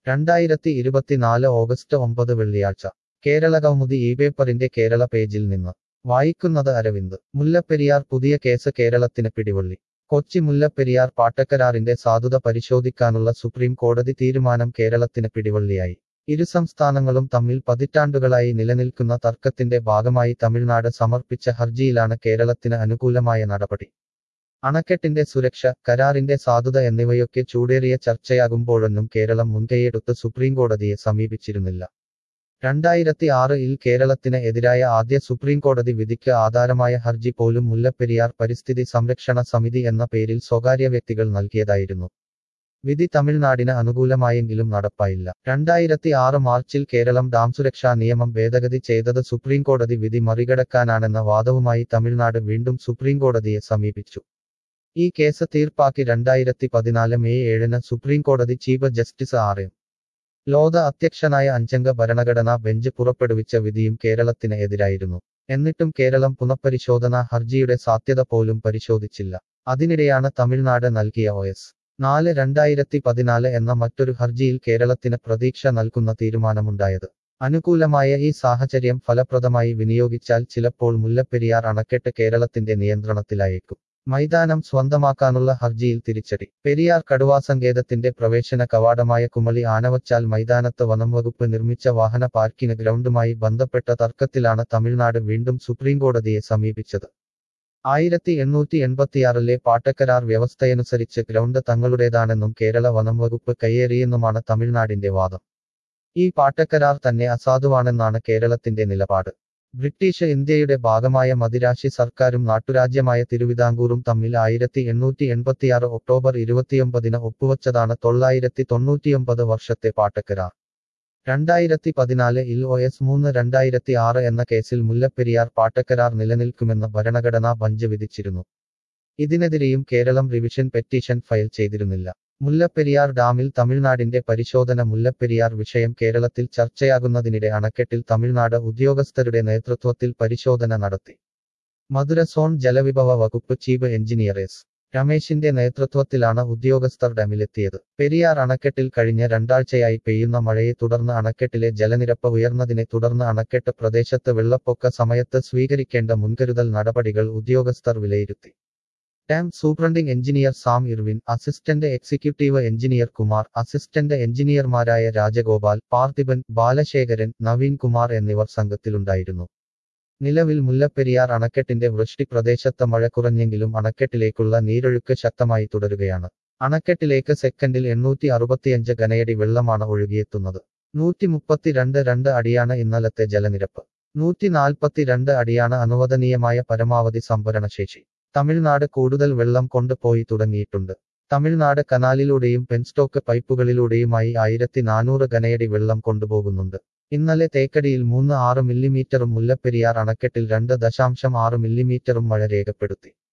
രണ്ടായിരത്തി ഇരുപത്തിനാല് ഓഗസ്റ്റ് ഒമ്പത് വെള്ളിയാഴ്ച കേരള കൗമുദി ഈ പേപ്പറിന്റെ കേരള പേജിൽ നിന്ന് വായിക്കുന്നത് അരവിന്ദ് മുല്ലപ്പെരിയാർ പുതിയ കേസ് കേരളത്തിന് പിടിവള്ളി കൊച്ചി മുല്ലപ്പെരിയാർ പാട്ടക്കരാറിന്റെ സാധുത പരിശോധിക്കാനുള്ള സുപ്രീം കോടതി തീരുമാനം കേരളത്തിന് പിടിവള്ളിയായി ഇരു സംസ്ഥാനങ്ങളും തമ്മിൽ പതിറ്റാണ്ടുകളായി നിലനിൽക്കുന്ന തർക്കത്തിന്റെ ഭാഗമായി തമിഴ്നാട് സമർപ്പിച്ച ഹർജിയിലാണ് കേരളത്തിന് അനുകൂലമായ നടപടി അണക്കെട്ടിന്റെ സുരക്ഷ കരാറിന്റെ സാധുത എന്നിവയൊക്കെ ചൂടേറിയ ചർച്ചയാകുമ്പോഴൊന്നും കേരളം മുൻകൈയെടുത്ത് സുപ്രീംകോടതിയെ സമീപിച്ചിരുന്നില്ല രണ്ടായിരത്തി ആറിൽ കേരളത്തിന് എതിരായ ആദ്യ സുപ്രീംകോടതി വിധിക്ക് ആധാരമായ ഹർജി പോലും മുല്ലപ്പെരിയാർ പരിസ്ഥിതി സംരക്ഷണ സമിതി എന്ന പേരിൽ സ്വകാര്യ വ്യക്തികൾ നൽകിയതായിരുന്നു വിധി തമിഴ്നാടിന് അനുകൂലമായെങ്കിലും നടപ്പായില്ല രണ്ടായിരത്തി ആറ് മാർച്ചിൽ കേരളം ഡാം സുരക്ഷാ നിയമം ഭേദഗതി ചെയ്തത് സുപ്രീംകോടതി വിധി മറികടക്കാനാണെന്ന വാദവുമായി തമിഴ്നാട് വീണ്ടും സുപ്രീംകോടതിയെ സമീപിച്ചു ഈ കേസ് തീർപ്പാക്കി രണ്ടായിരത്തി പതിനാല് മെയ് ഏഴിന് സുപ്രീംകോടതി chief justice R M Lodha അധ്യക്ഷനായ അഞ്ചംഗ ഭരണഘടനാ ബെഞ്ച് പുറപ്പെടുവിച്ച വിധിയും കേരളത്തിന് എതിരായിരുന്നു എന്നിട്ടും കേരളം പുനഃപരിശോധനാ ഹർജിയുടെ സാധ്യത പോലും പരിശോധിച്ചില്ല അതിനിടെയാണ് തമിഴ്നാട് നൽകിയ ഒ എസ് നാല് രണ്ടായിരത്തി പതിനാല് എന്ന മറ്റൊരു ഹർജിയിൽ കേരളത്തിന് പ്രതീക്ഷ നൽകുന്ന തീരുമാനമുണ്ടായത് അനുകൂലമായ ഈ സാഹചര്യം ഫലപ്രദമായി വിനിയോഗിച്ചാൽ ചിലപ്പോൾ മുല്ലപ്പെരിയാർ അണക്കെട്ട് കേരളത്തിന്റെ നിയന്ത്രണത്തിലായേക്കും മൈതാനം സ്വന്തമാക്കാനുള്ള ഹർജിയിൽ തിരിച്ചടി പെരിയാർ കടുവാസങ്കേതത്തിന്റെ പ്രവേശന കവാടമായ കുമളി ആനവച്ചാൽ മൈതാനത്ത് വനംവകുപ്പ് നിർമ്മിച്ച വാഹന പാർക്കിംഗ് ഗ്രൗണ്ടുമായി ബന്ധപ്പെട്ട തർക്കത്തിലാണ് തമിഴ്നാട് വീണ്ടും സുപ്രീംകോടതിയെ സമീപിച്ചത് ആയിരത്തി എണ്ണൂറ്റി എൺപത്തിയാറിലെ പാട്ടക്കരാർ വ്യവസ്ഥയനുസരിച്ച് ഗ്രൗണ്ട് തങ്ങളുടേതാണെന്നും കേരള വനം വകുപ്പ് കയ്യേറിയെന്നുമാണ് തമിഴ്നാടിന്റെ വാദം ഈ പാട്ടക്കരാർ തന്നെ അസാധുവാണെന്നാണ് കേരളത്തിന്റെ നിലപാട് ബ്രിട്ടീഷ് ഇന്ത്യയുടെ ഭാഗമായ മദിരാശി സർക്കാരും നാട്ടുരാജ്യമായ തിരുവിതാംകൂറും തമ്മിൽ ആയിരത്തി എണ്ണൂറ്റി എൺപത്തിയാറ് ഒക്ടോബർ ഇരുപത്തിയൊമ്പതിന് ഒപ്പുവച്ചതാണ് തൊള്ളായിരത്തി തൊണ്ണൂറ്റിയൊമ്പത് വർഷത്തെ പാട്ടക്കരാർ രണ്ടായിരത്തി പതിനാല് ഇൽ ഒ എസ് മൂന്ന് രണ്ടായിരത്തി ആറ് എന്ന കേസിൽ മുല്ലപ്പെരിയാർ പാട്ടക്കരാർ നിലനിൽക്കുമെന്ന് ഭരണഘടനാ ബഞ്ച് വിധിച്ചിരുന്നു ഇതിനെതിരെയും കേരളം റിവിഷൻ പെറ്റീഷൻ ഫയൽ ചെയ്തിരുന്നില്ല മുല്ലപ്പെരിയാർ ഡാമിൽ തമിഴ്നാടിന്റെ പരിശോധന മുല്ലപ്പെരിയാർ വിഷയം കേരളത്തിൽ ചർച്ചയാകുന്നതിനിടെ അണക്കെട്ടിൽ തമിഴ്നാട് ഉദ്യോഗസ്ഥരുടെ നേതൃത്വത്തിൽ പരിശോധന നടത്തി മധുര സോൺ ജലവിഭവ വകുപ്പ് ചീഫ് എഞ്ചിനീയർ എസ് രമേശിന്റെ നേതൃത്വത്തിലാണ് ഉദ്യോഗസ്ഥർ ഡാമിലെത്തിയത് പെരിയാർ അണക്കെട്ടിൽ കഴിഞ്ഞ രണ്ടാഴ്ചയായി പെയ്യുന്ന മഴയെ തുടർന്ന് അണക്കെട്ടിലെ ജലനിരപ്പ് ഉയർന്നതിനെ തുടർന്ന് അണക്കെട്ട് പ്രദേശത്ത് വെള്ളപ്പൊക്ക സമയത്ത് സ്വീകരിക്കേണ്ട മുൻകരുതൽ നടപടികൾ ഉദ്യോഗസ്ഥർ വിലയിരുത്തി dam superintending engineer Sam Irwin assistant executive engineer Kumar assistant എഞ്ചിനീയർമാരായ രാജഗോപാൽ പാർത്ഥിബൻ ബാലശേഖരൻ നവീൻ കുമാർ എന്നിവർ സംഘത്തിലുണ്ടായിരുന്നു നിലവിൽ മുല്ലപ്പെരിയാർ അണക്കെട്ടിന്റെ വൃഷ്ടി പ്രദേശത്ത് മഴ കുറഞ്ഞെങ്കിലും അണക്കെട്ടിലേക്കുള്ള നീരൊഴുക്ക് ശക്തമായി തുടരുകയാണ് അണക്കെട്ടിലേക്ക് സെക്കൻഡിൽ എണ്ണൂറ്റി അറുപത്തിയഞ്ച് ഘനയടി വെള്ളമാണ് ഒഴുകിയെത്തുന്നത് നൂറ്റി മുപ്പത്തിരണ്ട് രണ്ട് അടിയാണ് ഇന്നലത്തെ ജലനിരപ്പ് നൂറ്റി നാൽപ്പത്തിരണ്ട് അടിയാണ് അനുവദനീയമായ പരമാവധി സംഭരണശേഷി തമിഴ്നാട് കൂടുതൽ വെള്ളം കൊണ്ടുപോയി തുടങ്ങിയിട്ടുണ്ട് തമിഴ്നാട് കനാലിലൂടെയും പെൻസ്റ്റോക്ക് പൈപ്പുകളിലൂടെയുമായി ആയിരത്തി നാനൂറ് ഘനയടി വെള്ളം കൊണ്ടുപോകുന്നുണ്ട് ഇന്നലെ തേക്കടിയിൽ മൂന്ന് ആറ് മില്ലിമീറ്ററും മുല്ലപ്പെരിയാർ അണക്കെട്ടിൽ രണ്ട് ദശാംശം ആറ് മില്ലിമീറ്ററും മഴ രേഖപ്പെടുത്തി